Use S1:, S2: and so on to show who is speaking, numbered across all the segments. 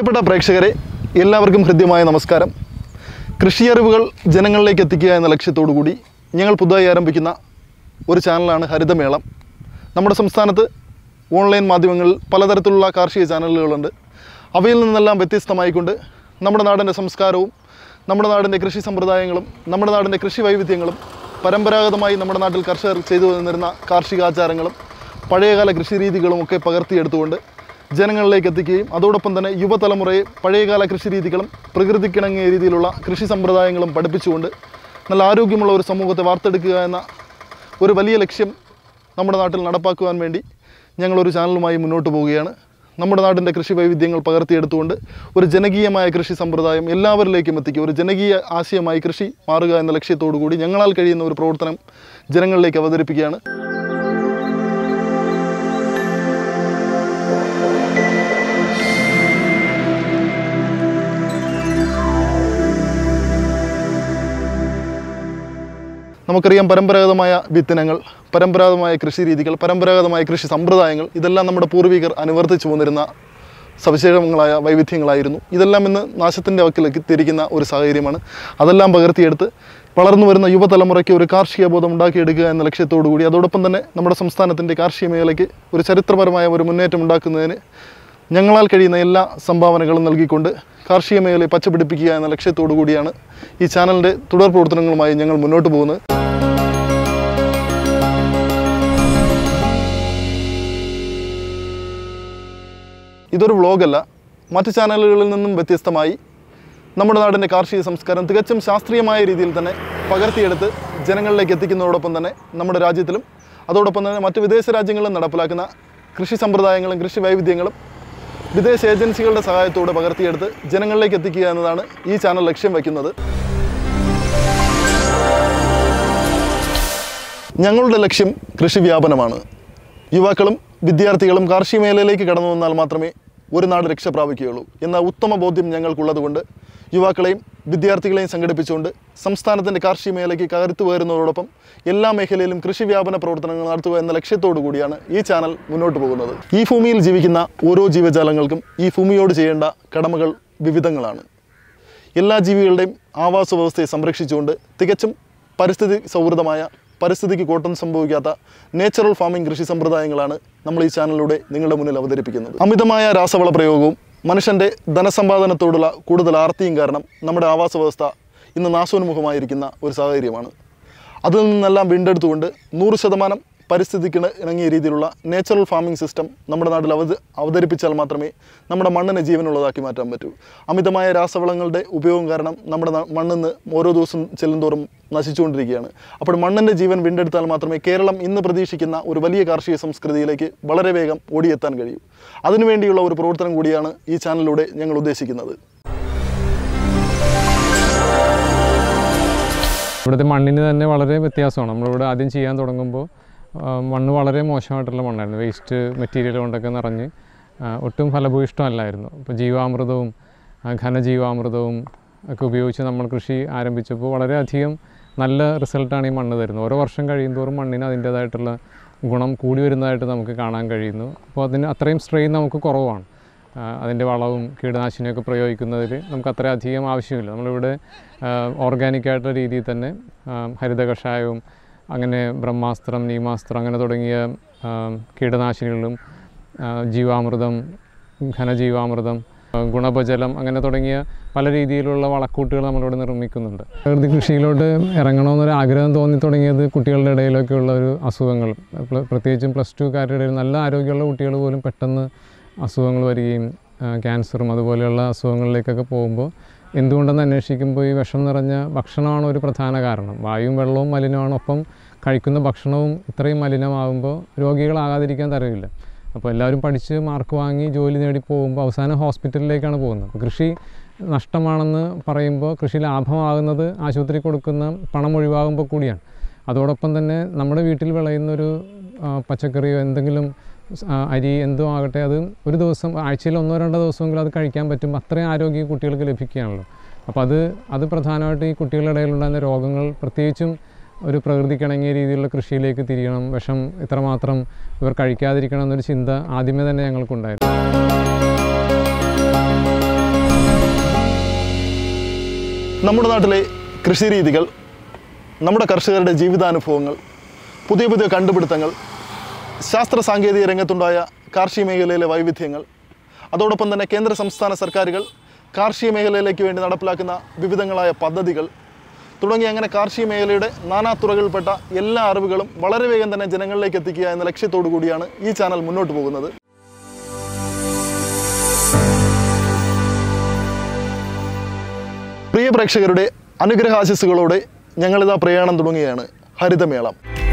S1: പ്രിയപ്പെട്ട പ്രേക്ഷകരെ എല്ലാവർക്കും ഹൃദ്യമായ നമസ്കാരം കൃഷിയറിവുകൾ ജനങ്ങളിലേക്ക് എത്തിക്കുക എന്ന ലക്ഷ്യത്തോടു കൂടി ഞങ്ങൾ പുതുതായി ആരംഭിക്കുന്ന ഒരു ചാനലാണ് ഹരിതമേളം നമ്മുടെ സംസ്ഥാനത്ത് ഓൺലൈൻ മാധ്യമങ്ങളിൽ പലതരത്തിലുള്ള കാർഷിക ചാനലുകളുണ്ട് അവയിൽ നിന്നെല്ലാം വ്യത്യസ്തമായിക്കൊണ്ട് നമ്മുടെ നാടിൻ്റെ സംസ്കാരവും നമ്മുടെ നാടിൻ്റെ കൃഷി സമ്പ്രദായങ്ങളും നമ്മുടെ നാടിൻ്റെ കൃഷി വൈവിധ്യങ്ങളും പരമ്പരാഗതമായി നമ്മുടെ നാട്ടിൽ കർഷകർ ചെയ്തു വന്നിരുന്ന കാർഷികാചാരങ്ങളും പഴയകാല കൃഷി രീതികളും ഒക്കെ പകർത്തിയെടുത്തുകൊണ്ട് ജനങ്ങളിലേക്ക് എത്തിക്കുകയും അതോടൊപ്പം തന്നെ യുവതലമുറയെ പഴയകാല കൃഷി രീതികളും പ്രകൃതിക്കിണങ്ങിയ രീതിയിലുള്ള കൃഷി സമ്പ്രദായങ്ങളും പഠിപ്പിച്ചുകൊണ്ട് നല്ല ആരോഗ്യമുള്ള ഒരു സമൂഹത്തെ വാർത്തെടുക്കുക എന്ന ഒരു വലിയ ലക്ഷ്യം നമ്മുടെ നാട്ടിൽ നടപ്പാക്കുവാൻ വേണ്ടി ഞങ്ങളൊരു ചാനലുമായി മുന്നോട്ട് പോവുകയാണ് നമ്മുടെ നാടിൻ്റെ കൃഷി വൈവിധ്യങ്ങൾ പകർത്തിയെടുത്തുകൊണ്ട് ഒരു ജനകീയമായ കൃഷി സമ്പ്രദായം എല്ലാവരിലേക്കും എത്തിക്കുക ഒരു ജനകീയ ആശയമായി കൃഷി മാറുക എന്ന ലക്ഷ്യത്തോടു കൂടി ഞങ്ങളാൽ കഴിയുന്ന ഒരു പ്രവർത്തനം ജനങ്ങളിലേക്ക് അവതരിപ്പിക്കുകയാണ് നമുക്കറിയാം പരമ്പരാഗതമായ വിത്തനങ്ങൾ പരമ്പരാഗതമായ കൃഷി രീതികൾ പരമ്പരാഗതമായ കൃഷി സമ്പ്രദായങ്ങൾ ഇതെല്ലാം നമ്മുടെ പൂർവികർ അനുവർത്തിച്ചു പോന്നിരുന്ന സവിശേഷങ്ങളായ വൈവിധ്യങ്ങളായിരുന്നു ഇതെല്ലാം ഇന്ന് നാശത്തിൻ്റെ വക്കിലേക്ക് തിരിക്കുന്ന ഒരു സാഹചര്യമാണ് അതെല്ലാം പകർത്തിയെടുത്ത് വളർന്നു വരുന്ന യുവതലമുറയ്ക്ക് ഒരു കാർഷിക ബോധം ഉണ്ടാക്കിയെടുക്കുക എന്ന ലക്ഷ്യത്തോടു കൂടി അതോടൊപ്പം തന്നെ നമ്മുടെ സംസ്ഥാനത്തിൻ്റെ കാർഷിക മേഖലയ്ക്ക് ഒരു ചരിത്രപരമായ ഒരു മുന്നേറ്റം ഉണ്ടാക്കുന്നതിന് ഞങ്ങളാൽ കഴിയുന്ന എല്ലാ സംഭാവനകളും നൽകിക്കൊണ്ട് കാർഷിക മേഖലയെ പച്ചപിടിപ്പിക്കുക എന്ന ലക്ഷ്യത്തോടു കൂടിയാണ് ഈ ചാനലിൻ്റെ തുടർ പ്രവർത്തനങ്ങളുമായി ഞങ്ങൾ മുന്നോട്ട് പോകുന്നത് ഇതൊരു വ്ളോഗല്ല മറ്റ് ചാനലുകളിൽ നിന്നും വ്യത്യസ്തമായി നമ്മുടെ നാടിൻ്റെ കാർഷിക സംസ്കാരം തികച്ചും ശാസ്ത്രീയമായ രീതിയിൽ തന്നെ പകർത്തിയെടുത്ത് ജനങ്ങളിലേക്ക് എത്തിക്കുന്നതോടൊപ്പം തന്നെ നമ്മുടെ രാജ്യത്തിലും അതോടൊപ്പം തന്നെ മറ്റ് വിദേശ രാജ്യങ്ങളിലും നടപ്പിലാക്കുന്ന കൃഷി സമ്പ്രദായങ്ങളും കൃഷി വൈവിധ്യങ്ങളും വിദേശ ഏജൻസികളുടെ സഹായത്തോടെ പകർത്തിയെടുത്ത് ജനങ്ങളിലേക്ക് എത്തിക്കുക എന്നതാണ് ഈ ചാനൽ ലക്ഷ്യം വയ്ക്കുന്നത് ഞങ്ങളുടെ ലക്ഷ്യം കൃഷി വ്യാപനമാണ് യുവാക്കളും വിദ്യാർത്ഥികളും കാർഷിക മേഖലയിലേക്ക് കടന്നു വന്നാൽ മാത്രമേ ഒരു നാട് രക്ഷ പ്രാപിക്കുകയുള്ളൂ എന്ന ഉത്തമ ബോധ്യം ഞങ്ങൾക്കുള്ളതുകൊണ്ട് യുവാക്കളെയും വിദ്യാർത്ഥികളെയും സംഘടിപ്പിച്ചുകൊണ്ട് സംസ്ഥാനത്തിൻ്റെ കാർഷിക മേഖലയ്ക്ക് കരുത്തു പകരുന്നതോടൊപ്പം എല്ലാ മേഖലയിലും കൃഷി വ്യാപന പ്രവർത്തനങ്ങൾ നടത്തുക എന്ന ലക്ഷ്യത്തോടു കൂടിയാണ് ഈ ചാനൽ മുന്നോട്ട് പോകുന്നത് ഈ ഭൂമിയിൽ ജീവിക്കുന്ന ഓരോ ജീവജാലങ്ങൾക്കും ഈ ഭൂമിയോട് ചെയ്യേണ്ട കടമകൾ വിവിധങ്ങളാണ് എല്ലാ ജീവികളുടെയും ആവാസ വ്യവസ്ഥയെ സംരക്ഷിച്ചുകൊണ്ട് തികച്ചും പരിസ്ഥിതി സൗഹൃദമായ പരിസ്ഥിതിക്ക് കോട്ടം സംഭവിക്കാത്ത നേച്ചുറൽ ഫാമിംഗ് കൃഷി സമ്പ്രദായങ്ങളാണ് നമ്മൾ ഈ ചാനലിലൂടെ നിങ്ങളുടെ മുന്നിൽ അവതരിപ്പിക്കുന്നത് അമിതമായ രാസവള പ്രയോഗവും മനുഷ്യൻ്റെ ധനസമ്പാദനത്തോടുള്ള കൂടുതൽ ആർത്തിയും കാരണം നമ്മുടെ ആവാസ വ്യവസ്ഥ ഇന്ന് നാശോന്മുഖമായിരിക്കുന്ന ഒരു സാഹചര്യമാണ് അതിൽ നിന്നെല്ലാം വീണ്ടെടുത്തുകൊണ്ട് നൂറ് ശതമാനം പരിസ്ഥിതിക്ക് ഇണങ്ങിയ രീതിയിലുള്ള നേച്ചുറൽ ഫാമിംഗ് സിസ്റ്റം നമ്മുടെ നാട്ടിൽ അവത അവതരിപ്പിച്ചാൽ മാത്രമേ നമ്മുടെ മണ്ണിനെ ജീവനുള്ളതാക്കി മാറ്റാൻ പറ്റൂ അമിതമായ രാസവളങ്ങളുടെ ഉപയോഗം കാരണം നമ്മുടെ ന- മണ്ണിന്ന് ഓരോ ദിവസം ചെല്ലുന്തോറും നശിച്ചുകൊണ്ടിരിക്കുകയാണ് അപ്പോൾ മണ്ണിൻ്റെ ജീവൻ വീണ്ടെടുത്താൽ മാത്രമേ കേരളം ഇന്ന് പ്രതീക്ഷിക്കുന്ന ഒരു വലിയ കാർഷിക സംസ്കൃതിയിലേക്ക് വളരെ വേഗം ഓടിയെത്താൻ കഴിയൂ അതിനുവേണ്ടിയുള്ള ഒരു പ്രവർത്തനം കൂടിയാണ് ഈ ചാനലിലൂടെ ഞങ്ങൾ ഉദ്ദേശിക്കുന്നത്
S2: ഇവിടുത്തെ മണ്ണിന് തന്നെ വളരെ വ്യത്യാസമാണ് നമ്മളിവിടെ ആദ്യം ചെയ്യാൻ തുടങ്ങുമ്പോൾ ആ, മണ്ണ് വളരെ മോശമായിട്ടുള്ള മണ്ണായിരുന്നു വേസ്റ്റ് മെറ്റീരിയൽ കൊണ്ടൊക്കെ നിറഞ്ഞ് ആ, ഒട്ടും ഫലഭൂയിഷ്ടമല്ലായിരുന്നു ഇപ്പോൾ ജീവാമൃതവും ആ, ഘനജീവാമൃതവും ഒക്കെ ഉപയോഗിച്ച് നമ്മൾ കൃഷി ആരംഭിച്ചപ്പോൾ വളരെയധികം നല്ല റിസൾട്ടാണ് ഈ മണ്ണ് തരുന്നത് ഓരോ വർഷം കഴിയുന്തോറും മണ്ണിന് അതിൻ്റേതായിട്ടുള്ള ഗുണം കൂടി വരുന്നതായിട്ട് നമുക്ക് കാണാൻ കഴിയുന്നു അപ്പോൾ അതിന് അത്രയും സ്ട്രെയിൻ നമുക്ക് കുറവാണ് ആ, അതിൻ്റെ വളവും കീടനാശിനിയൊക്കെ പ്രയോഗിക്കുന്നതിൽ നമുക്ക് അത്ര അധികം ആവശ്യമില്ല നമ്മളിവിടെ ഓർഗാനിക്കായിട്ടുള്ള രീതിയിൽ തന്നെ ആ, ഹരിത കഷായവും അങ്ങനെ ബ്രഹ്മാസ്ത്രം നീമാസ്ത്രം അങ്ങനെ തുടങ്ങിയ ആ, കീടനാശിനികളും ആ, ജീവാമൃതം ഘനജീവാമൃതം ആ, ഗുണഭജലം അങ്ങനെ തുടങ്ങിയ പല രീതിയിലുള്ള വളക്കൂട്ടുകൾ നമ്മളിവിടെ നിർമ്മിക്കുന്നുണ്ട് പ്രകൃതി കൃഷിയിലോട്ട് ഇറങ്ങണമെന്നൊരു ആഗ്രഹം തോന്നി തുടങ്ങിയത് കുട്ടികളുടെ ഇടയിലൊക്കെയുള്ള ഒരു അസുഖങ്ങൾ പ്ല- പ്രത്യേകിച്ചും പ്ലസ് ടുക്കാരുടെ ഇടയിൽ നല്ല ആരോഗ്യമുള്ള കുട്ടികൾ പോലും പെട്ടെന്ന് അസുഖങ്ങൾ വരികയും ആ, ക്യാൻസറും അതുപോലെയുള്ള അസുഖങ്ങളിലേക്കൊക്കെ പോകുമ്പോൾ എന്തുകൊണ്ടെന്ന് അന്വേഷിക്കുമ്പോൾ ഈ വിഷം നിറഞ്ഞ ഭക്ഷണമാണ് ഒരു പ്രധാന കാരണം വായുവും വെള്ളവും മലിനമാണ് ഒപ്പം കഴിക്കുന്ന ഭക്ഷണവും ഇത്രയും മലിനമാകുമ്പോൾ രോഗികളാകാതിരിക്കാൻ തരവില്ല അപ്പോൾ എല്ലാവരും പഠിച്ച് മാർക്ക് വാങ്ങി ജോലി നേടി പോകുമ്പോൾ അവസാനം ഹോസ്പിറ്റലിലേക്കാണ് പോകുന്നത് അപ്പോൾ കൃഷി നഷ്ടമാണെന്ന് പറയുമ്പോൾ കൃഷി ലാഭമാകുന്നത് ആശുപത്രി കൊടുക്കുന്ന പണം ഒഴിവാകുമ്പോൾ കൂടിയാണ് അതോടൊപ്പം തന്നെ നമ്മുടെ വീട്ടിൽ വിളയുന്നൊരു ആ, പച്ചക്കറിയോ എന്തെങ്കിലും സ്- ആ, അരി എന്തോ ആകട്ടെ അത് ഒരു ദിവസം ആഴ്ചയിൽ ഒന്നോ രണ്ടോ ദിവസമെങ്കിലും അത് കഴിക്കാൻ പറ്റും അത്രയും ആരോഗ്യം കുട്ടികൾക്ക് ലഭിക്കുകയാണല്ലോ അപ്പോൾ അത് അത് പ്രധാനമായിട്ട് ഈ കുട്ടികളുടെ ഇടയിലുണ്ടാകുന്ന രോഗങ്ങൾ പ്രത്യേകിച്ചും ഒരു പ്രകൃതിക്കിണങ്ങിയ രീതിയിലുള്ള കൃഷിയിലേക്ക് തിരിയണം വിഷം ഇത്രമാത്രം ഇവർ കഴിക്കാതിരിക്കണം എന്നൊരു ചിന്ത ആദ്യമേ തന്നെ ഞങ്ങൾക്കുണ്ടായിരുന്നു
S1: നമ്മുടെ നാട്ടിലെ കൃഷിരീതികൾ നമ്മുടെ കർഷകരുടെ ജീവിതാനുഭവങ്ങൾ പുതിയ പുതിയ കണ്ടുപിടുത്തങ്ങൾ ശാസ്ത്ര സാങ്കേതിക രംഗത്തുണ്ടായ കാർഷിക മേഖലയിലെ വൈവിധ്യങ്ങൾ അതോടൊപ്പം തന്നെ കേന്ദ്ര സംസ്ഥാന സർക്കാരുകൾ കാർഷിക മേഖലയിലേക്ക് വേണ്ടി നടപ്പിലാക്കുന്ന വിവിധങ്ങളായ പദ്ധതികൾ തുടങ്ങി അങ്ങനെ കാർഷിക മേഖലയുടെ നാനാതുറകളിൽപ്പെട്ട എല്ലാ അറിവുകളും വളരെ വേഗം തന്നെ ജനങ്ങളിലേക്ക് എത്തിക്കുക എന്ന ലക്ഷ്യത്തോടു കൂടിയാണ് ഈ ചാനൽ മുന്നോട്ട് പോകുന്നത് പ്രിയ പ്രേക്ഷകരുടെ അനുഗ്രഹാശിസുകളോടെ ഞങ്ങളിതാ പ്രയാണം തുടങ്ങുകയാണ് ഹരിതമേളം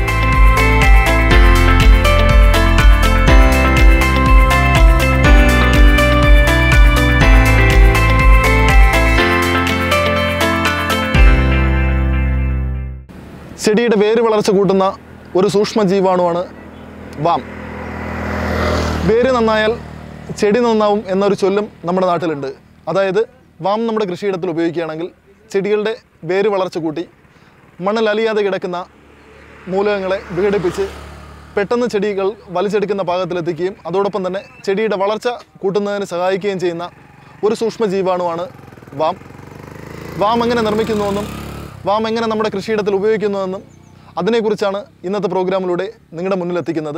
S1: ചെടിയുടെ വേര് വളർച്ച കൂട്ടുന്ന ഒരു സൂക്ഷ്മ ജീവാണുവാണ് വാം വേര് നന്നായാൽ ചെടി നന്നാവും എന്നൊരു ചൊല്ലും നമ്മുടെ നാട്ടിലുണ്ട് അതായത് വാം നമ്മുടെ കൃഷിയിടത്തിൽ ഉപയോഗിക്കുകയാണെങ്കിൽ ചെടികളുടെ വേര് വളർച്ച കൂട്ടി മണ്ണിൽ അലിയാതെ കിടക്കുന്ന മൂലകങ്ങളെ വിഘടിപ്പിച്ച് പെട്ടെന്ന് ചെടികൾ വലിച്ചെടുക്കുന്ന പാകത്തിലെത്തിക്കുകയും അതോടൊപ്പം തന്നെ ചെടിയുടെ വളർച്ച കൂട്ടുന്നതിന് സഹായിക്കുകയും ചെയ്യുന്ന ഒരു സൂക്ഷ്മ ജീവാണുവാണ് വാം വാം എങ്ങനെ നിർമ്മിക്കുന്നുവെന്നും വാം എങ്ങനെ നമ്മുടെ കൃഷിയിടത്തിൽ ഉപയോഗിക്കുന്നുവെന്നും അതിനെക്കുറിച്ചാണ് ഇന്നത്തെ പ്രോഗ്രാമിലൂടെ നിങ്ങളുടെ മുന്നിൽ എത്തിക്കുന്നത്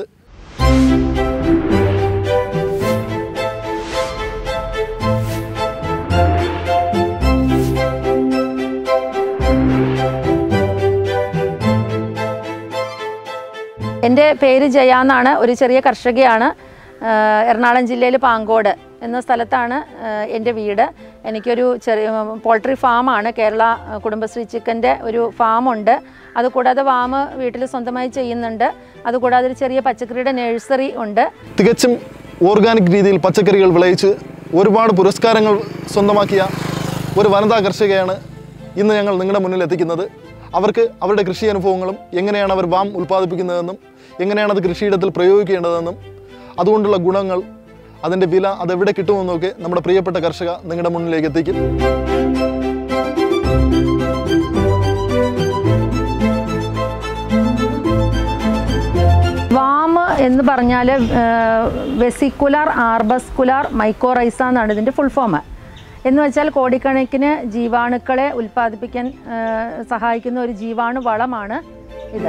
S3: എൻ്റെ പേര് ജയ എന്നാണ് ഒരു ചെറിയ കർഷകയാണ് ആഹ് എറണാകുളം ജില്ലയിൽ പാങ്കോട് എന്ന സ്ഥലത്താണ് ആഹ് എൻ്റെ വീട് എനിക്കൊരു ചെറിയ പോൾട്രി ഫാമാണ് കേരള കുടുംബശ്രീ ചിക്കൻ്റെ ഒരു ഫാമുണ്ട് അതുകൂടാതെ ഫാം വീട്ടിൽ സ്വന്തമായി ചെയ്യുന്നുണ്ട് അതുകൂടാതെ ഒരു ചെറിയ പച്ചക്കറിയുടെ നഴ്സറി ഉണ്ട്
S1: തികച്ചും ഓർഗാനിക് രീതിയിൽ പച്ചക്കറികൾ വിളയിച്ച് ഒരുപാട് പുരസ്കാരങ്ങൾ സ്വന്തമാക്കിയ ഒരു വനിതാ കർഷകയാണ് ഇന്ന് ഞങ്ങൾ നിങ്ങളുടെ മുന്നിൽ എത്തിക്കുന്നത് അവർക്ക് അവരുടെ കൃഷി അനുഭവങ്ങളും എങ്ങനെയാണ് അവർ വാം ഉൽപ്പാദിപ്പിക്കുന്നതെന്നും എങ്ങനെയാണ് അത് കൃഷിയിടത്തിൽ പ്രയോഗിക്കേണ്ടതെന്നും അതുകൊണ്ടുള്ള ഗുണങ്ങൾ അതിൻ്റെ വില അതെവിടെ കിട്ടുമെന്നൊക്കെ നമ്മുടെ പ്രിയപ്പെട്ട കർഷക നിങ്ങളുടെ മുന്നിലേക്ക് എത്തിക്കും
S3: വാം എന്ന് പറഞ്ഞാൽ വെസിക്കുലാർ ആർബസ്കുലാർ മൈക്കോറൈസ എന്നാണ് ഇതിൻ്റെ ഫുൾ ഫോം എന്ന് വെച്ചാൽ കോടിക്കണക്കിന് ജീവാണുക്കളെ ഉൽപ്പാദിപ്പിക്കാൻ ആ, സഹായിക്കുന്ന ഒരു ജീവാണു വളമാണ് ഇത്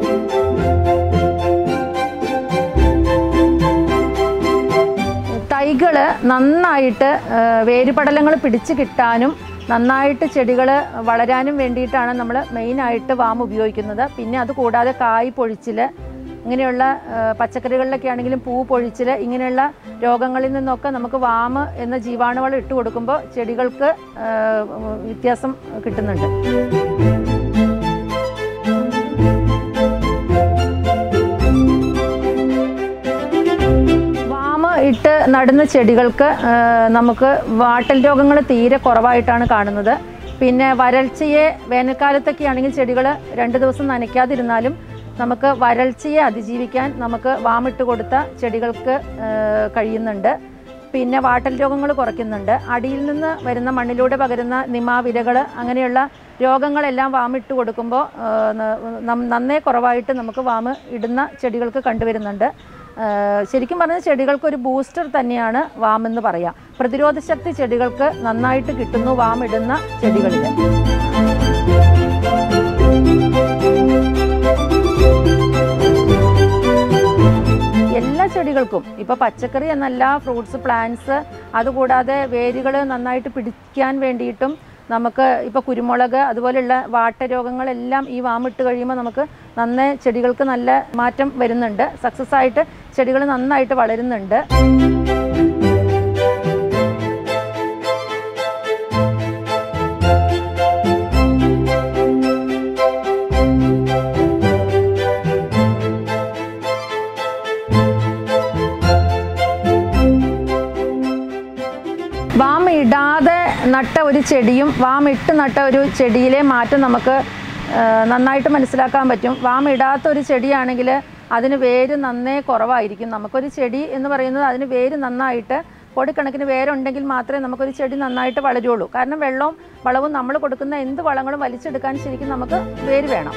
S3: തൈകൾ നന്നായിട്ട് ആ, വേരുപടലങ്ങൾ പിടിച്ച് കിട്ടാനും നന്നായിട്ട് ചെടികൾ വളരാനും വേണ്ടിയിട്ടാണ് നമ്മൾ മെയിനായിട്ട് വാം ഉപയോഗിക്കുന്നത് പിന്നെ അത് കൂടാതെ കായ് പൊഴിച്ചിൽ ഇങ്ങനെയുള്ള ആ, പച്ചക്കറികളിലൊക്കെ ആണെങ്കിലും പൂ പൊഴിച്ചിൽ ഇങ്ങനെയുള്ള രോഗങ്ങളിൽ നിന്നൊക്കെ നമുക്ക് വാം എന്ന ജീവാണുവളം ഇട്ട് കൊടുക്കുമ്പോൾ ചെടികൾക്ക് ആ, വ്യത്യാസം കിട്ടുന്നുണ്ട് വാമ ഇട്ട് നടുന്ന ചെടികൾക്ക് ആ, നമുക്ക് വാട്ടൽ രോഗങ്ങൾ തീരെ കുറവായിട്ടാണ് കാണുന്നത് പിന്നെ വരൾച്ചയെ വേനൽക്കാലത്തൊക്കെ ആണെങ്കിൽ ചെടികൾ രണ്ട് ദിവസം നനയ്ക്കാതിരുന്നാലും നമുക്ക് വരൾച്ചയെ അതിജീവിക്കാൻ നമുക്ക് വാമിട്ട് കൊടുത്ത ചെടികൾക്ക് ആ, കഴിയുന്നുണ്ട് പിന്നെ വാട്ടൽ രോഗങ്ങൾ കുറയ്ക്കുന്നുണ്ട് അടിയിൽ നിന്ന് വരുന്ന മണ്ണിലൂടെ പകരുന്ന നിമാവിരകൾ അങ്ങനെയുള്ള രോഗങ്ങളെല്ലാം വാമിട്ട് കൊടുക്കുമ്പോൾ ആ, ന- നം- നന്നേ കുറവായിട്ട് നമുക്ക് വാമ് ഇടുന്ന ചെടികൾക്ക് കണ്ടുവരുന്നുണ്ട് ആ, ശരിക്കും പറഞ്ഞാൽ ചെടികൾക്ക് ഒരു ബൂസ്റ്റർ തന്നെയാണ് വാം എന്ന് പറയാം പ്രതിരോധ ശക്തി ചെടികൾക്ക് നന്നായിട്ട് കിട്ടുന്നു വാം ഇടുന്ന ചെടികളിൽ എല്ലാ ചെടികൾക്കും ഇപ്പോൾ പച്ചക്കറി എന്നല്ല ഫ്രൂട്ട്സ് പ്ലാന്റ്സ് അതുകൂടാതെ വേരുകൾ നന്നായിട്ട് പിടിക്കാൻ വേണ്ടിയിട്ടും നമുക്ക് ഇപ്പോൾ കുരുമുളക് അതുപോലെയുള്ള വാട്ടരോഗങ്ങളെല്ലാം ഈ വാമിട്ട് കഴിയുമ്പോൾ നമുക്ക് നന്നേ ചെടികൾക്ക് നല്ല മാറ്റം വരുന്നുണ്ട് സക്സസ് ആയിട്ട് ചെടികൾ നന്നായിട്ട് വളരുന്നുണ്ട് വാം ഇടാതെ നട്ട ഒരു ചെടിയും വാം ഇട്ട് നട്ട ഒരു ചെടിയിലെ മാറ്റം നമുക്ക് ആ, നന്നായിട്ട് മനസ്സിലാക്കാൻ പറ്റും വാം ഇടാത്ത ഒരു ചെടിയാണെങ്കിൽ അതിന് വേര് നന്നേ കുറവായിരിക്കും നമുക്കൊരു ചെടി എന്ന് പറയുന്നത് അതിന് വേര് നന്നായിട്ട് കോടിക്കണക്കിന് വേരുണ്ടെങ്കിൽ മാത്രമേ നമുക്കൊരു ചെടി നന്നായിട്ട് വളരുള്ളൂ കാരണം വെള്ളവും വളവും നമ്മൾ കൊടുക്കുന്ന എന്ത് വളങ്ങളും വലിച്ചെടുക്കാൻ ശരിക്കും നമുക്ക് വേര് വേണം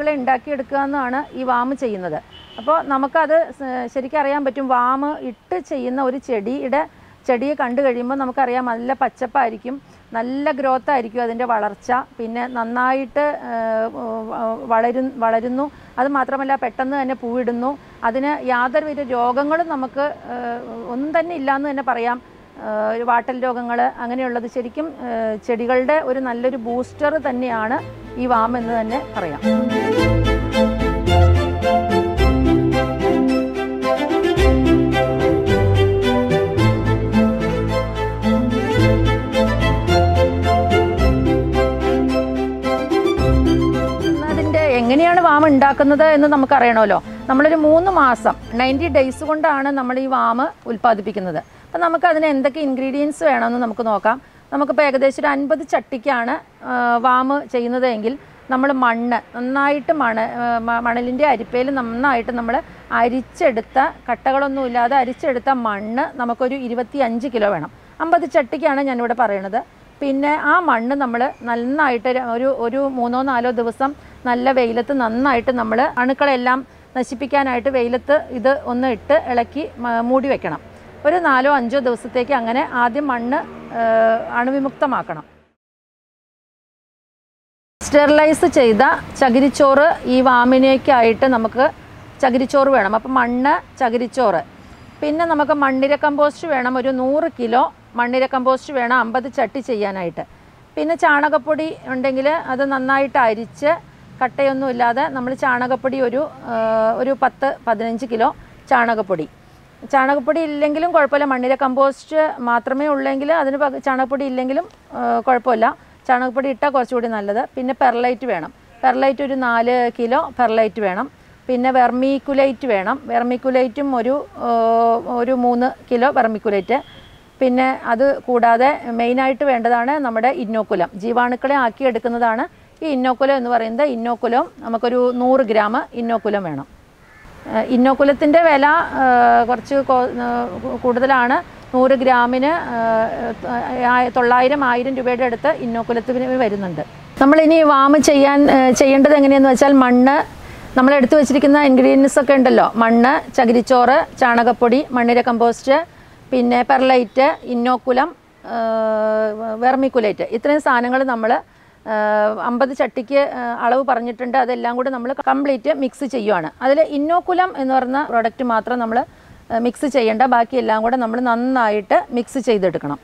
S3: ചെടികളെ ഉണ്ടാക്കിയെടുക്കുക എന്നാണ് ഈ വാമ് ചെയ്യുന്നത് അപ്പോൾ നമുക്കത് സ- ശരിക്കും അറിയാൻ പറ്റും വാമ് ഇട്ട് ചെയ്യുന്ന ഒരു ചെടിയുടെ ചെടിയെ കണ്ടു കഴിയുമ്പോൾ നമുക്കറിയാം നല്ല പച്ചപ്പായിരിക്കും നല്ല ഗ്രോത്ത് ആയിരിക്കും അതിൻ്റെ വളർച്ച പിന്നെ നന്നായിട്ട് വളരും വളരുന്നു അത് മാത്രമല്ല പെട്ടെന്ന് തന്നെ പൂവിടുന്നു അതിന് യാതൊരുവിധ രോഗങ്ങളും നമുക്ക് ഏഹ്, ഒന്നും തന്നെ ഇല്ലയെന്ന് തന്നെ പറയാം ഏഹ്, വാട്ടൽ രോഗങ്ങൾ അങ്ങനെയുള്ളത് ശരിക്കും ഏഹ്, ചെടികളുടെ ഒരു നല്ലൊരു ബൂസ്റ്റർ തന്നെയാണ് ഈ വാം എന്ന് തന്നെ പറയാം അതിൻ്റെ എങ്ങനെയാണ് വാമ ഉണ്ടാക്കുന്നത് എന്ന് നമുക്കറിയണമല്ലോ നമ്മളൊരു മൂന്ന് മാസം നയൻറ്റി ഡേയ്സ് കൊണ്ടാണ് നമ്മൾ ഈ വാമ ഉൽപ്പാദിപ്പിക്കുന്നത് അപ്പം നമുക്ക് അതിന് എന്തൊക്കെ ഇൻഗ്രീഡിയൻസ് വേണമെന്ന് നമുക്ക് നോക്കാം നമുക്കിപ്പോൾ ഏകദേശം ഒരു അൻപത് ചട്ടിക്കാണ് ആ, വാമ് ചെയ്യുന്നത് എങ്കിൽ നമ്മൾ മണ്ണ് നന്നായിട്ട് മണ മണലിൻ്റെ അരിപ്പയിൽ നന്നായിട്ട് നമ്മൾ അരിച്ചെടുത്ത കട്ടകളൊന്നും ഇല്ലാതെ അരിച്ചെടുത്ത മണ്ണ് നമുക്കൊരു ഇരുപത്തി അഞ്ച് കിലോ വേണം അമ്പത് ചട്ടിക്കാണ് ഞാനിവിടെ പറയണത് പിന്നെ ആ മണ്ണ് നമ്മൾ നന്നായിട്ട് ര- ഒരു ഒരു മൂന്നോ നാലോ ദിവസം നല്ല വെയിലത്ത് നന്നായിട്ട് നമ്മൾ അണുക്കളെല്ലാം നശിപ്പിക്കാനായിട്ട് വെയിലത്ത് ഇത് ഒന്ന് ഇട്ട് ഇളക്കി മ- മൂടി വെക്കണം ഒരു നാലോ അഞ്ചോ ദിവസത്തേക്ക് അങ്ങനെ ആദ്യം മണ്ണ് ആ, അണുവിമുക്തമാക്കണം സ്റ്റെറിലൈസ് ചെയ്ത ചകിരിച്ചോറ് ഈ വാമിനേക്കായിട്ട് നമുക്ക് ചകിരിച്ചോറ് വേണം അപ്പം മണ്ണ് ചകിരിച്ചോറ് പിന്നെ നമുക്ക് മണ്ണിര കമ്പോസ്റ്റ് വേണം ഒരു നൂറ് കിലോ മണ്ണിര കമ്പോസ്റ്റ് വേണം അമ്പത് ചട്ടി ചെയ്യാനായിട്ട് പിന്നെ ചാണകപ്പൊടി ഉണ്ടെങ്കിൽ അത് നന്നായിട്ട് അരിച്ച് കട്ടയൊന്നും ഇല്ലാതെ നമ്മൾ ചാണകപ്പൊടി ഒരു ആ, ഒരു പത്ത് പതിനഞ്ച് കിലോ ചാണകപ്പൊടി ചാണകപ്പൊടി ഇല്ലെങ്കിലും കുഴപ്പമില്ല മണ്ണിര കമ്പോസ്റ്റ് മാത്രമേ ഉള്ളെങ്കിൽ അതിന് പക- ചാണകപ്പൊടി ഇല്ലെങ്കിലും ആ, കുഴപ്പമില്ല ചാണകപ്പൊടി ഇട്ടാൽ കുറച്ചുകൂടി നല്ലത് പിന്നെ പെർലൈറ്റ് വേണം പെർലൈറ്റ് ഒരു നാല് കിലോ പെർലൈറ്റ് വേണം പിന്നെ വെർമിക്കുലൈറ്റ് വേണം വെർമിക്കുലൈറ്റും ഒരു ആ, ഒരു മൂന്ന് കിലോ വെർമിക്കുലൈറ്റ് പിന്നെ അത് കൂടാതെ മെയിനായിട്ട് വേണ്ടതാണ് നമ്മുടെ ഇന്നോക്കുലം ജീവാണുക്കളെ ആക്കിയെടുക്കുന്നതാണ് ഈ ഇന്നോക്കുലം എന്ന് പറയുന്നത് ഇന്നോക്കുലം നമുക്കൊരു നൂറ് ഗ്രാം ഇന്നോക്കുലം വേണം ഏഹ് ഇന്നോക്കുലത്തിൻ്റെ വില ഏഹ് കുറച്ച് കൊ- ഏഹ് കൂടുതലാണ് നൂറ് ഗ്രാമിന് ഏഹ് ആ- തൊള്ളായിരം ആയിരം രൂപയുടെ അടുത്ത് ഇന്നോക്കുലത്തിന് വരുന്നുണ്ട് നമ്മളിനി വാമ് ചെയ്യാൻ ഏഹ് ചെയ്യേണ്ടത് എങ്ങനെയെന്ന് വെച്ചാൽ മണ്ണ് നമ്മൾ എടുത്തു വെച്ചിരിക്കുന്ന ഇൻഗ്രീഡിയൻസ് ഒക്കെ ഉണ്ടല്ലോ മണ്ണ് ചകിരിച്ചോറ് ചാണകപ്പൊടി മണ്ണിര കമ്പോസ്റ്റ് പിന്നെ പെർലൈറ്റ് ഇന്നോക്കുലം വെർമിക്കുലേറ്റ് ഇത്രയും സാധനങ്ങൾ നമ്മൾ അമ്പത് ചട്ടിക്ക് ആ, അളവ് പറഞ്ഞിട്ടുണ്ട് അതെല്ലാം കൂടി നമ്മൾ കംപ്ലീറ്റ് മിക്സ് ചെയ്യുവാണ് അതിൽ ഇന്നോക്കുലം എന്ന് പറയുന്ന പ്രോഡക്റ്റ് മാത്രം നമ്മൾ മിക്സ് ചെയ്യേണ്ട ബാക്കി എല്ലാം കൂടെ നമ്മൾ നന്നായിട്ട് മിക്സ് ചെയ്തെടുക്കണം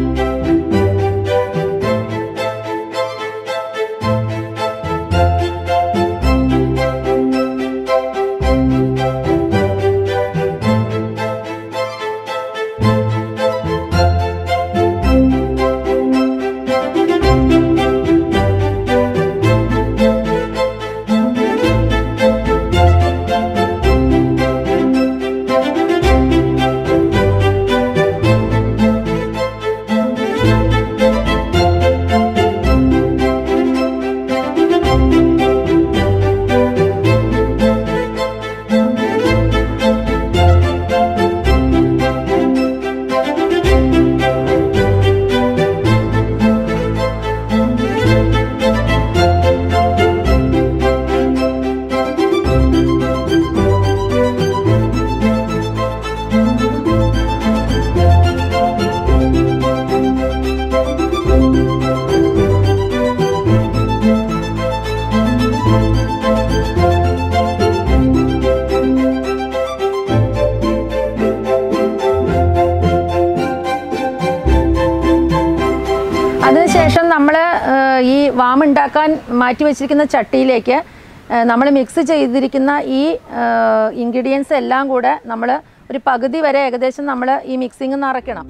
S3: അതിനുശേഷം നമ്മൾ ഈ വാം ഉണ്ടാക്കാൻ മാറ്റി വെച്ചിരിക്കുന്ന ചട്ടിയിലേക്ക് നമ്മൾ മിക്സ് ചെയ്തിരിക്കുന്ന ഈ ഇൻഗ്രീഡിയൻസ് എല്ലാം കൂടെ നമ്മൾ ഒരു പകുതി വരെ ഏകദേശം നമ്മൾ ഈ മിക്സിങ് നിറയ്ക്കണം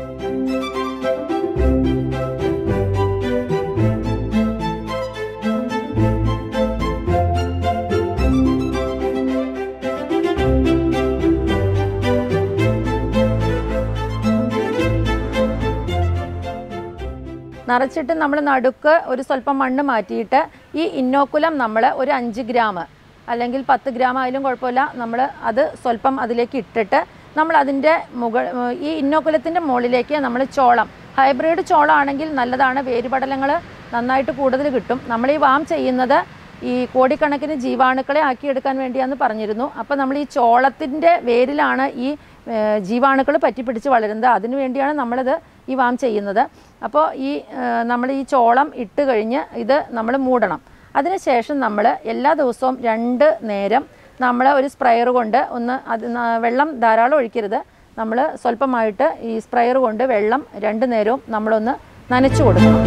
S3: നിറച്ചിട്ട് നമ്മൾ നടുക്ക് ഒരു സ്വല്പം മണ്ണ് മാറ്റിയിട്ട് ഈ ഇന്നോക്കുലം നമ്മൾ ഒരു അഞ്ച് ഗ്രാം അല്ലെങ്കിൽ പത്ത് ഗ്രാം ആയാലും കുഴപ്പമില്ല നമ്മൾ അത് സ്വല്പം അതിലേക്ക് ഇട്ടിട്ട് നമ്മൾ അതിൻ്റെ മുകൾ ഈ ഇന്നോക്കുലത്തിൻ്റെ മുകളിലേക്ക് നമ്മൾ ചോളം ഹൈബ്രിഡ് ചോളം ആണെങ്കിൽ നല്ലതാണ് വേരുപടലങ്ങൾ നന്നായിട്ട് കൂടുതൽ കിട്ടും നമ്മൾ ഈ വാം ചെയ്യുന്നത് ഈ കോടിക്കണക്കിന് ജീവാണുക്കളെ ആക്കിയെടുക്കാൻ വേണ്ടിയാന്ന് പറഞ്ഞിരുന്നു അപ്പോൾ നമ്മൾ ഈ ചോളത്തിൻ്റെ വേരിലാണ് ഈ ജീവാണുക്കൾ പറ്റിപ്പിടിച്ച് വളരുന്നത് അതിനു വേണ്ടിയാണ് നമ്മളിത് ഈ വാം ചെയ്യുന്നത് അപ്പോൾ ഈ നമ്മൾ ഈ ചോളം ഇട്ട് കഴിഞ്ഞ് ഇത് നമ്മൾ മൂടണം അതിനുശേഷം നമ്മൾ എല്ലാ ദിവസവും രണ്ട് നേരം നമ്മൾ ഒരു സ്പ്രയർ കൊണ്ട് ഒന്ന് അത് ന- വെള്ളം ധാരാളം ഒഴിക്കരുത് നമ്മൾ സ്വല്പമായിട്ട് ഈ സ്പ്രയർ കൊണ്ട് വെള്ളം രണ്ട് നേരവും നമ്മളൊന്ന് നനച്ചു കൊടുക്കണം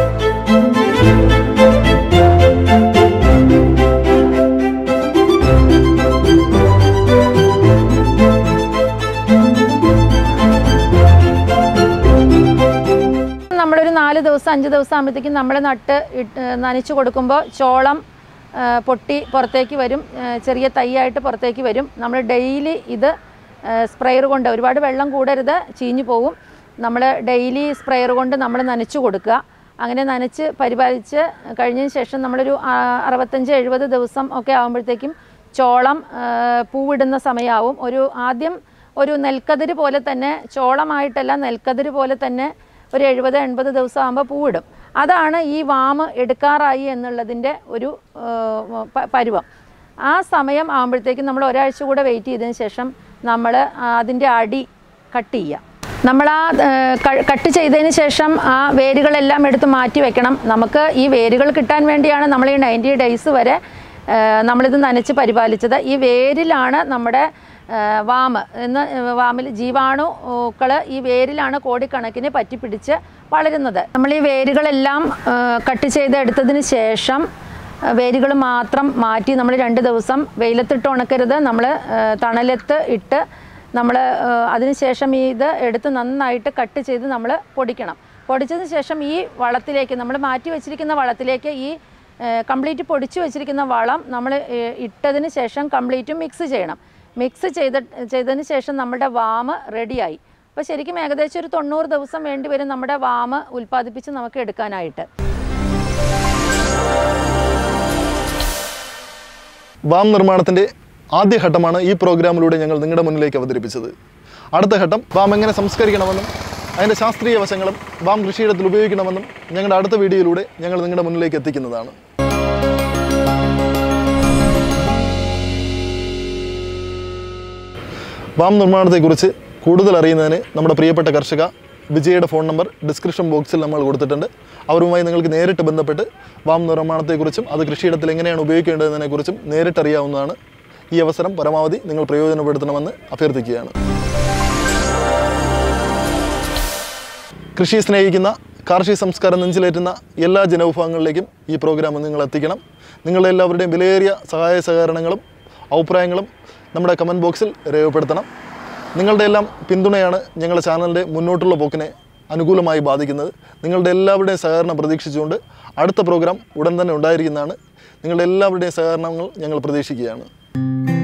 S3: നമ്മളൊരു നാല് ദിവസം അഞ്ച് ദിവസം ആകുമ്പോഴത്തേക്കും നമ്മൾ നട്ട് ഇട്ട് നനച്ചു കൊടുക്കുമ്പോൾ ചോളം ആ, പൊട്ടി പുറത്തേക്ക് വരും ആ, ചെറിയ തൈയായിട്ട് പുറത്തേക്ക് വരും നമ്മൾ ഡെയിലി ഇത് സ്പ്രെയർ കൊണ്ട് ഒരുപാട് വെള്ളം കൂടരുത് ചീഞ്ഞു പോകും നമ്മൾ ഡെയിലി സ്പ്രെയർ കൊണ്ട് നമ്മൾ നനച്ചു കൊടുക്കുക അങ്ങനെ നനച്ച് പരിപാലിച്ച് കഴിഞ്ഞതിന് ശേഷം നമ്മളൊരു ആ, അറുപത്തഞ്ച് എഴുപത് ദിവസം ഒക്കെ ആകുമ്പോഴത്തേക്കും ചോളം ആ, പൂവിടുന്ന സമയമാവും ഒരു ആദ്യം ഒരു നെൽക്കതിര് പോലെ തന്നെ ചോളമായിട്ടല്ല നെൽക്കതിര് പോലെ തന്നെ ഒരു എഴുപത് എൺപത് ദിവസം ആകുമ്പോൾ പൂവിടും അതാണ് ഈ വാമ് എടുക്കാറായി എന്നുള്ളതിൻ്റെ ഒരു ആ, പ- പരുവം ആ സമയം ആകുമ്പോഴത്തേക്കും നമ്മൾ ഒരാഴ്ച കൂടെ വെയിറ്റ് ചെയ്തതിന് ശേഷം നമ്മൾ അതിൻ്റെ അടി കട്ട് ചെയ്യുക നമ്മൾ ആ ആ, ക- കട്ട് ചെയ്തതിന് ശേഷം ആ വേരുകളെല്ലാം എടുത്ത് മാറ്റി വെക്കണം നമുക്ക് ഈ വേരുകൾ കിട്ടാൻ വേണ്ടിയാണ് നമ്മൾ ഈ നയൻറ്റി ഡേയ്സ് വരെ ആ, നമ്മളിത് നനച്ച് പരിപാലിച്ചത് ഈ വേരിലാണ് നമ്മുടെ ആ, വാമ് എന്ന് വാമിൽ ജീവാണുക്കൾ ഈ വേരിലാണ് കോടിക്കണക്കിന് പറ്റിപ്പിടിച്ച് വളരുന്നത് നമ്മൾ ഈ വേരുകളെല്ലാം ആ, കട്ട് ചെയ്ത് എടുത്തതിന് ശേഷം വേരുകൾ മാത്രം മാറ്റി നമ്മൾ രണ്ട് ദിവസം വെയിലത്തിട്ട് ഉണക്കരുത് നമ്മൾ തണലത്ത് ഇട്ട് നമ്മൾ അതിനുശേഷം ഈ ഇത് എടുത്ത് നന്നായിട്ട് കട്ട് ചെയ്ത് നമ്മൾ പൊടിക്കണം പൊടിച്ചതിന് ശേഷം ഈ വളത്തിലേക്ക് നമ്മൾ മാറ്റി വെച്ചിരിക്കുന്ന വളത്തിലേക്ക് ഈ കംപ്ലീറ്റ് പൊടിച്ചു വെച്ചിരിക്കുന്ന വളം നമ്മൾ ഇട്ടതിന് ശേഷം കംപ്ലീറ്റും മിക്സ് ചെയ്യണം മിക്സ് ചെയ്ത ചെയ്തതിന് ശേഷം നമ്മുടെ വാമ് റെഡിയായി അപ്പോൾ ശരിക്കും ഏകദേശം ഒരു തൊണ്ണൂറ് ദിവസം വേണ്ടി വരും നമ്മുടെ വാമ് ഉൽപ്പാദിപ്പിച്ച് നമുക്ക് എടുക്കാനായിട്ട്
S1: വാം നിർമ്മാണത്തിൻ്റെ ആദ്യഘട്ടമാണ് ഈ പ്രോഗ്രാമിലൂടെ ഞങ്ങൾ നിങ്ങളുടെ മുന്നിലേക്ക് അവതരിപ്പിച്ചത് അടുത്ത ഘട്ടം വാം എങ്ങനെ സംസ്കരിക്കണമെന്നും അതിൻ്റെ ശാസ്ത്രീയ വശങ്ങളും വാം കൃഷിയിടത്തിൽ ഉപയോഗിക്കണമെന്നും ഞങ്ങളുടെ അടുത്ത വീഡിയോയിലൂടെ ഞങ്ങൾ നിങ്ങളുടെ മുന്നിലേക്ക് എത്തിക്കുന്നതാണ് വാം നിർമ്മാണത്തെക്കുറിച്ച് കൂടുതൽ അറിയുന്നതിന് നമ്മുടെ പ്രിയപ്പെട്ട കർഷക വിജയുടെ ഫോൺ നമ്പർ ഡിസ്ക്രിപ്ഷൻ ബോക്സിൽ നമ്മൾ കൊടുത്തിട്ടുണ്ട് അവരുമായി നിങ്ങൾക്ക് നേരിട്ട് ബന്ധപ്പെട്ട് വാം നിർമ്മാണത്തെക്കുറിച്ചും അത് കൃഷിയിടത്തിൽ എങ്ങനെയാണ് ഉപയോഗിക്കേണ്ടതിനെക്കുറിച്ചും നേരിട്ടറിയാവുന്നതാണ് ഈ അവസരം പരമാവധി നിങ്ങൾ പ്രയോജനപ്പെടുത്തണമെന്ന് അഭ്യർത്ഥിക്കുകയാണ് കൃഷിയെ സ്നേഹിക്കുന്ന കാർഷിക സംസ്കാരം നെഞ്ചിലേറ്റുന്ന എല്ലാ ജനവിഭാഗങ്ങളിലേക്കും ഈ പ്രോഗ്രാം നിങ്ങൾ എത്തിക്കണം നിങ്ങളുടെ എല്ലാവരുടെയും വിലയേറിയ സഹായ സഹകരണങ്ങളും അഭിപ്രായങ്ങളും നമ്മുടെ കമൻറ്റ് ബോക്സിൽ രേഖപ്പെടുത്തണം നിങ്ങളുടെ എല്ലാം പിന്തുണയാണ് ഞങ്ങളുടെ ചാനലിൻ്റെ മുന്നോട്ടുള്ള പോക്കിനെ അനുകൂലമായി ബാധിക്കുന്നത് നിങ്ങളുടെ എല്ലാവരുടെയും സഹകരണം പ്രതീക്ഷിച്ചുകൊണ്ട് അടുത്ത പ്രോഗ്രാം ഉടൻ തന്നെ ഉണ്ടായിരിക്കുന്നതാണ് നിങ്ങളുടെ എല്ലാവരുടെയും സഹകരണങ്ങൾ ഞങ്ങൾ പ്രതീക്ഷിക്കുകയാണ്